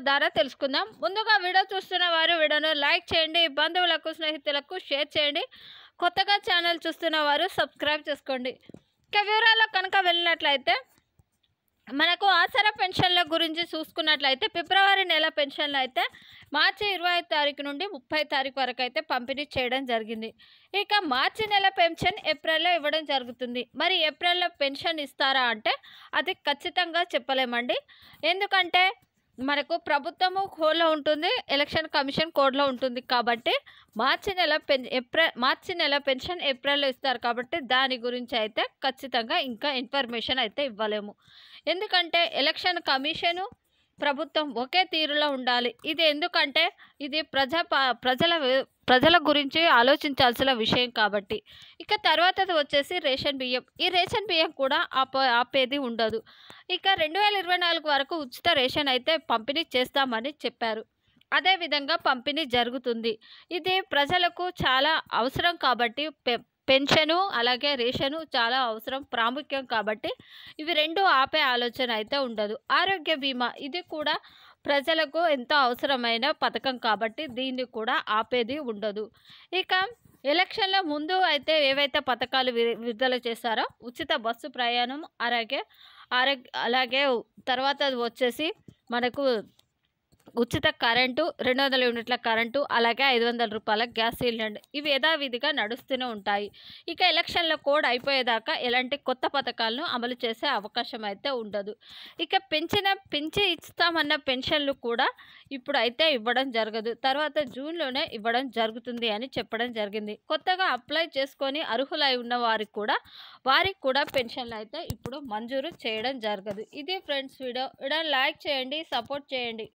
ద్వారా తెలుసుకుందాం ముందుగా వీడియో చూస్తున్న వారు వీడియోను లైక్ చేయండి బంధువులకు స్నేహితులకు షేర్ చేయండి కొత్తగా ఛానల్ చూస్తున్న వారు సబ్స్క్రైబ్ చేసుకోండి ఇక వివరాల్లో కనుక వెళ్ళినట్లయితే మనకు ఆసరా పెన్షన్ల గురించి చూసుకున్నట్లయితే ఫిబ్రవరి నెల పెన్షన్లు అయితే మార్చి ఇరవై ఐదు తారీఖు నుండి ముప్పై తారీఖు వరకు అయితే పంపిణీ చేయడం జరిగింది ఇక మార్చి నెల పెన్షన్ ఏప్రిల్లో ఇవ్వడం జరుగుతుంది మరి ఏప్రిల్లో పెన్షన్ ఇస్తారా అంటే అది ఖచ్చితంగా చెప్పలేమండి ఎందుకంటే మనకు ప్రభుత్వము కోడ్లో ఉంటుంది ఎలక్షన్ కమిషన్ కోడ్లో ఉంటుంది కాబట్టి మార్చి నెల పెన్ ఏప్రిల్ మార్చి నెల పెన్షన్ ఏప్రిల్లో ఇస్తారు కాబట్టి దాని గురించి అయితే ఖచ్చితంగా ఇంకా ఇన్ఫర్మేషన్ అయితే ఇవ్వలేము ఎందుకంటే ఎలక్షన్ కమిషను ప్రభుత్వం ఒకే తీరులో ఉండాలి ఇది ఎందుకంటే ఇది ప్రజా ప- ప్రజల వి- ప్రజల గురించి ఆలోచించాల్సిన విషయం కాబట్టి ఇక తర్వాత వచ్చేసి రేషన్ బియ్యం ఈ రేషన్ బియ్యం కూడా ఆప ఆపేది ఉండదు ఇక రెండు వేల ఇరవై నాలుగు వరకు ఉచిత రేషన్ అయితే పంపిణీ చేస్తామని చెప్పారు అదేవిధంగా పంపిణీ జరుగుతుంది ఇది ప్రజలకు చాలా అవసరం కాబట్టి పె పెన్షను అలాగే రేషను చాలా అవసరం ప్రాముఖ్యం కాబట్టి ఇవి రెండు ఆపే ఆలోచన అయితే ఉండదు ఆరోగ్య బీమా ఇది కూడా ప్రజలకు ఎంతో అవసరమైన పథకం కాబట్టి దీన్ని కూడా ఆపేది ఉండదు ఇక ఎలక్షన్ల ముందు అయితే ఏవైతే పథకాలు వి- విడుదల చేశారో ఉచిత బస్సు ప్రయాణం అలాగే ఆరోగ్య అలాగే తర్వాత వచ్చేసి మనకు ఉచిత కరెంటు రెండు వందల యూనిట్ల కరెంటు అలాగే ఐదు వందల రూపాయల గ్యాస్ సిలిండర్ ఇవి యథావిధిగా నడుస్తూనే ఉంటాయి ఇక ఎలక్షన్ల కోడ్ అయిపోయేదాకా ఎలాంటి కొత్త పథకాలను అమలు చేసే అవకాశం అయితే ఉండదు ఇక పెంచిన పెంచి ఇస్తామన్న పెన్షన్లు కూడా ఇప్పుడు అయితే ఇవ్వడం జరగదు తర్వాత జూన్లోనే ఇవ్వడం జరుగుతుంది అని చెప్పడం జరిగింది కొత్తగా అప్లై చేసుకొని అర్హులై ఉన్న వారికి కూడా వారికి కూడా పెన్షన్లు అయితే ఇప్పుడు మంజూరు చేయడం జరగదు ఇది ఫ్రెండ్స్ వీడియో వీడియో లైక్ చేయండి సపోర్ట్ చేయండి